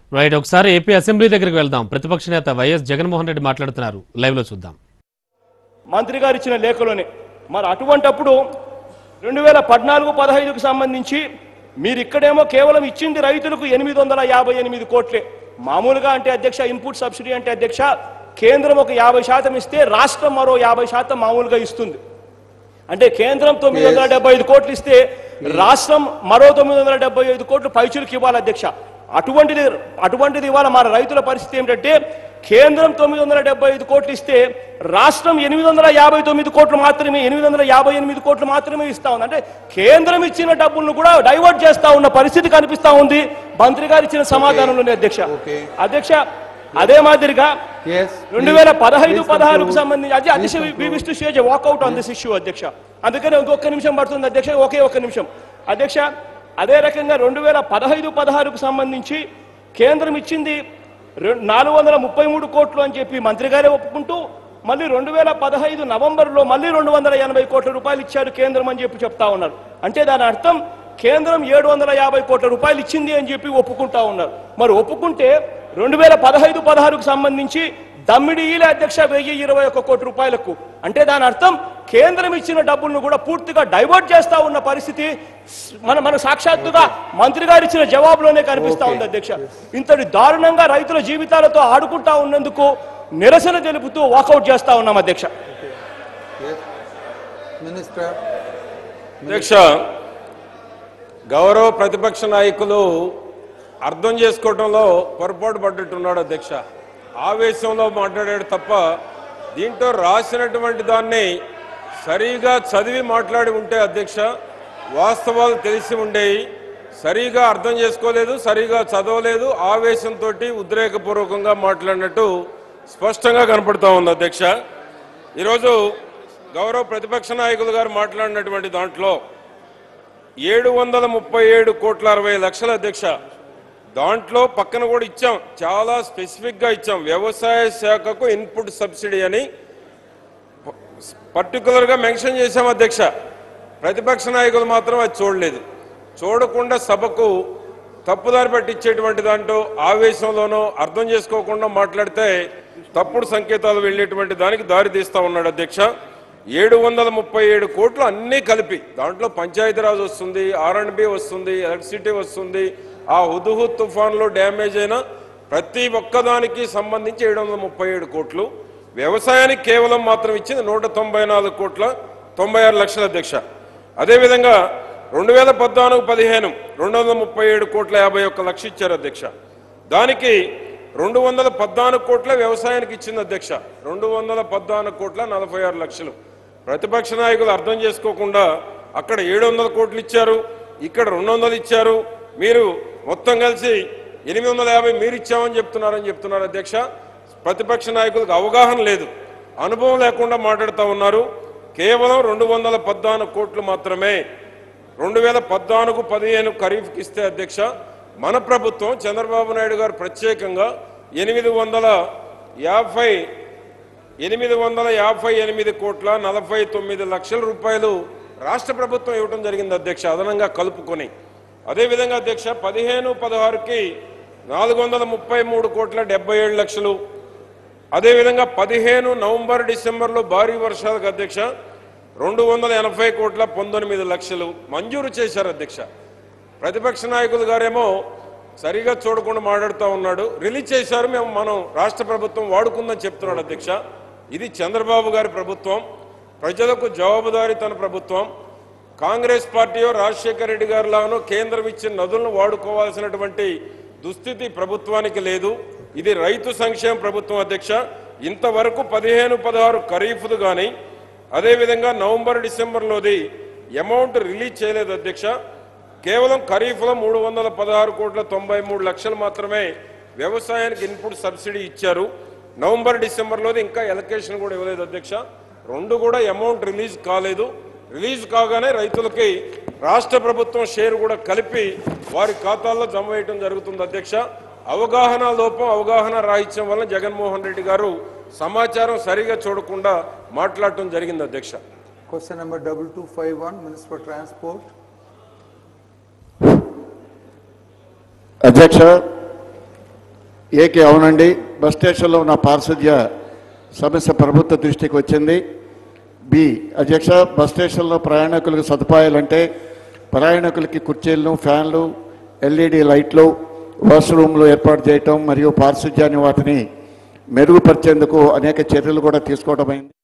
Right ఒకసారి AP assembly దగ్గరికి వెళ్దాం ప్రతిపక్ష నేత వైఎస్ జగన్మోహన్ రెడ్డి మాట్లాడుతున్నారు లైవ్ లో చూద్దాం మంత్రి గారు ఇచ్చిన లేఖలోనే మరి అటువంటప్పుడు రెండు వేల పద్నాలుగు పదహైదుకు సంబంధించి మీరు ఇక్కడేమో కేవలం ఇచ్చింది రైతులకు ఎనిమిది వందల యాభై ఎనిమిది కోట్లే మామూలుగా అంటే అధ్యక్ష ఇన్పుట్ సబ్సిడీ అంటే అధ్యక్ష కేంద్రం ఒక యాభై శాతం ఇస్తే రాష్ట్రం మరో యాభై శాతం మామూలుగా ఇస్తుంది అంటే కేంద్రం తొమ్మిది వందల డెబ్బై ఐదు కోట్లు ఇస్తే రాష్ట్రం మరో తొమ్మిది వందల డెబ్బై ఐదు కోట్లు పైచులకు ఇవ్వాలి అధ్యక్ష అటువంటిది అటువంటిది ఇవాళ మన రైతుల పరిస్థితి ఏమిటంటే కేంద్రం తొమ్మిది వందల డెబ్బై ఐదు కోట్లు ఇస్తే రాష్ట్రం ఎనిమిది వందల యాభై తొమ్మిది కోట్లు మాత్రమే ఎనిమిది వందల యాభై ఎనిమిది కోట్లు మాత్రమే ఇస్తా ఉంది అంటే కేంద్రం ఇచ్చిన డబ్బులను కూడా డైవర్ట్ చేస్తా ఉన్న పరిస్థితి కనిపిస్తా ఉంది మంత్రి గారు ఇచ్చిన సమాధానంలోనే అధ్యక్ష Okay. అధ్యక్ష అదే మాదిరిగా Yes. రెండు please- వేల పదహైదు please పదహారుకు conclude. సంబంధించి అది అధ్యక్ష Please we wish to stage walkout on this issue అధ్యక్ష అందుకని ఇంకొక నిమిషం పడుతుంది అధ్యక్ష ఒకే ఒక్క నిమిషం అధ్యక్ష అదే రకంగా రెండు వేల పదహైదు పదహారుకు సంబంధించి కేంద్రం ఇచ్చింది రెం- నాలుగు వందల ముప్పై మూడు కోట్లు అని చెప్పి మంత్రి గారే ఒప్పుకుంటూ మళ్ళీ రెండు వేల పదహైదు నవంబర్లో మళ్ళీ రెండు వందల ఎనభై కోట్ల రూపాయలు ఇచ్చారు కేంద్రం అని చెప్పి చెప్తా ఉన్నారు అంటే దాని అర్థం కేంద్రం ఏడు వందల యాభై కోట్ల రూపాయలు ఇచ్చింది అని చెప్పి ఒప్పుకుంటా ఉన్నారు మరి ఒప్పుకుంటే రెండు వేల పదహైదు పదహారుకు సంబంధించి దమ్మిడి ఈల అధ్యక్ష వెయ్యి ఇరవై ఒక్క కోటి రూపాయలకు అంటే దాని అర్థం కేంద్రం ఇచ్చిన డబ్బులను కూడా పూర్తిగా డైవర్ట్ చేస్తా ఉన్న పరిస్థితి మన మన సాక్షాత్తుగా మంత్రి గారు ఇచ్చిన జవాబులోనే కనిపిస్తా ఉంది అధ్యక్ష ఇంతటి దారుణంగా రైతుల జీవితాలతో ఆడుకుంటా ఉన్నందుకు నిరసన తెలుపుతూ వాకౌట్ చేస్తా ఉన్నాం అధ్యక్ష Yes. Minister. అధ్యక్ష గౌరవ ప్రతిపక్ష నాయకులు అర్థం చేసుకోవడంలో పొరపాటు పడ్డట్టున్నాడు అధ్యక్ష ఆవేశంలో మాట్లాడాడు తప్ప దీంట్లో రాసినటువంటి దాన్ని సరిగా చదివి మాట్లాడి ఉంటే అధ్యక్ష వాస్తవాలు తెలిసి ఉండేవి సరిగా అర్థం చేసుకోలేదు సరిగా చదవలేదు ఆవేశంతో ఉద్రేకపూర్వకంగా మాట్లాడినట్టు స్పష్టంగా కనపడతా ఉంది అధ్యక్ష ఈరోజు గౌరవ ప్రతిపక్ష నాయకులు గారు మాట్లాడినటువంటి దాంట్లో ఏడు వందల ముప్పై ఏడు కోట్ల అరవై లక్షల అధ్యక్ష దాంట్లో పక్కన కూడా ఇచ్చాం చాలా స్పెసిఫిక్ గా ఇచ్చాం వ్యవసాయ శాఖకు ఇన్పుట్ సబ్సిడీ అని పర్టికులర్ గా మెన్షన్ చేశాం అధ్యక్ష ప్రతిపక్ష నాయకులు మాత్రం అది చూడలేదు చూడకుండా సభకు తప్పుదారి పట్టించేటువంటి దాంట్లో ఆవేశంలోనో అర్థం చేసుకోకుండా మాట్లాడితే తప్పుడు సంకేతాలు వెళ్ళేటువంటి దానికి దారి తీస్తా ఉన్నాడు అధ్యక్ష ఏడు వందల ముప్పై ఏడు కోట్లు అన్నీ కలిపి దాంట్లో పంచాయతీరాజ్ వస్తుంది ఆర్ఎండ్బి వస్తుంది ఎలక్ట్రిసిటీ వస్తుంది ఆ హుదుహు తుఫాన్లో డ్యామేజ్ అయిన ప్రతి ఒక్కదానికి సంబంధించి ఏడు వందల ముప్పై ఏడు కోట్లు వ్యవసాయానికి కేవలం మాత్రం ఇచ్చింది నూట తొంభై నాలుగు కోట్ల తొంభై ఆరు లక్షల అధ్యక్ష అదేవిధంగా రెండు వేల పద్నాలుగు పదిహేను రెండు వందల ముప్పై ఏడు కోట్ల యాభై ఒక్క లక్ష ఇచ్చారు అధ్యక్ష దానికి రెండు వందల పద్నాలుగు కోట్ల వ్యవసాయానికి ఇచ్చింది అధ్యక్ష రెండు వందల పద్నాలుగు కోట్ల నలభై ఆరు లక్షలు ప్రతిపక్ష నాయకులు అర్థం చేసుకోకుండా అక్కడ ఏడు వందల కోట్లు ఇచ్చారు ఇక్కడ రెండు వందలు ఇచ్చారు మీరు మొత్తం కలిసి ఎనిమిది వందల యాభై మీరు ఇచ్చామని చెప్తున్నారని చెప్తున్నారు అధ్యక్ష ప్రతిపక్ష నాయకులకు అవగాహన లేదు అనుభవం లేకుండా మాట్లాడుతూ ఉన్నారు కేవలం రెండు వందల పద్నాలుగు కోట్లు మాత్రమే రెండు వేల పద్నాలుగు పదిహేను ఖరీఫ్కి ఇస్తే అధ్యక్ష మన ప్రభుత్వం చంద్రబాబు నాయుడు గారు ప్రత్యేకంగా ఎనిమిది వందల యాభై ఎనిమిది వందల యాభై ఎనిమిది కోట్ల నలభై తొమ్మిది లక్షల రూపాయలు రాష్ట్ర ప్రభుత్వం ఇవ్వడం జరిగింది అధ్యక్ష అదనంగా కలుపుకొని అదేవిధంగా అధ్యక్ష పదిహేను పదహారుకి నాలుగు వందల ముప్పై మూడు కోట్ల డెబ్బై ఏడు లక్షలు అదేవిధంగా పదిహేను నవంబర్ డిసెంబర్లో భారీ వర్షాలకు అధ్యక్ష రెండు వందల ఎనభై కోట్ల పంతొమ్మిది లక్షలు మంజూరు చేశారు అధ్యక్ష ప్రతిపక్ష నాయకులు గారేమో సరిగా చూడకుండా మాట్లాడుతూ ఉన్నాడు రిలీజ్ చేశారు మేము మనం రాష్ట్ర ప్రభుత్వం వాడుకుందని చెప్తున్నాడు అధ్యక్ష ఇది చంద్రబాబు గారి ప్రభుత్వం ప్రజలకు జవాబుదారీతన ప్రభుత్వం కాంగ్రెస్ పార్టీయో రాజశేఖర రెడ్డి గారు లాగానో కేంద్రం ఇచ్చిన నదులను వాడుకోవాల్సినటువంటి దుస్థితి ప్రభుత్వానికి లేదు ఇది రైతు సంక్షేమ ప్రభుత్వం అధ్యక్ష ఇంతవరకు పదిహేను పదహారు ఖరీఫ్లు కానీ అదేవిధంగా నవంబర్ డిసెంబర్లోది అమౌంట్ రిలీజ్ చేయలేదు అధ్యక్ష కేవలం ఖరీఫ్లో మూడు వందల పదహారు కోట్ల తొంభై మూడు లక్షలు మాత్రమే వ్యవసాయానికి ఇన్పుట్ సబ్సిడీ ఇచ్చారు నవంబర్ డిసెంబర్లోది ఇంకా ఎలకేషన్ కూడా ఇవ్వలేదు అధ్యక్ష రెండు కూడా అమౌంట్ రిలీజ్ కాలేదు రిలీజ్ కాగానే రైతులకి రాష్ట్ర ప్రభుత్వం షేర్ కూడా కలిపి వారి ఖాతాల్లో జమ వేయడం జరుగుతుంది అధ్యక్ష అవగాహన లోపం అవగాహన రాహిత్యం వల్ల జగన్మోహన్ రెడ్డి గారు సమాచారం సరిగా చూడకుండా మాట్లాడటం జరిగింది అధ్యక్ష Question number double two five one, Minister for Transport. అధ్యక్ష ఏకే అవునండి బస్ స్టేషన్లో ఉన్న పారిశుధ్య సమస్య ప్రభుత్వ దృష్టికి వచ్చింది బి అధ్యక్ష బస్ స్టేషన్లో ప్రయాణికులకు సదుపాయాలంటే ప్రయాణికులకి కుర్చీలను ఫ్యాన్లు ఎల్ఈడి లైట్లు వాష్రూమ్లు ఏర్పాటు చేయటం మరియు పారిశుధ్యాన్ని వాటిని మెరుగుపరిచేందుకు అనేక చర్యలు కూడా తీసుకోవడం అయింది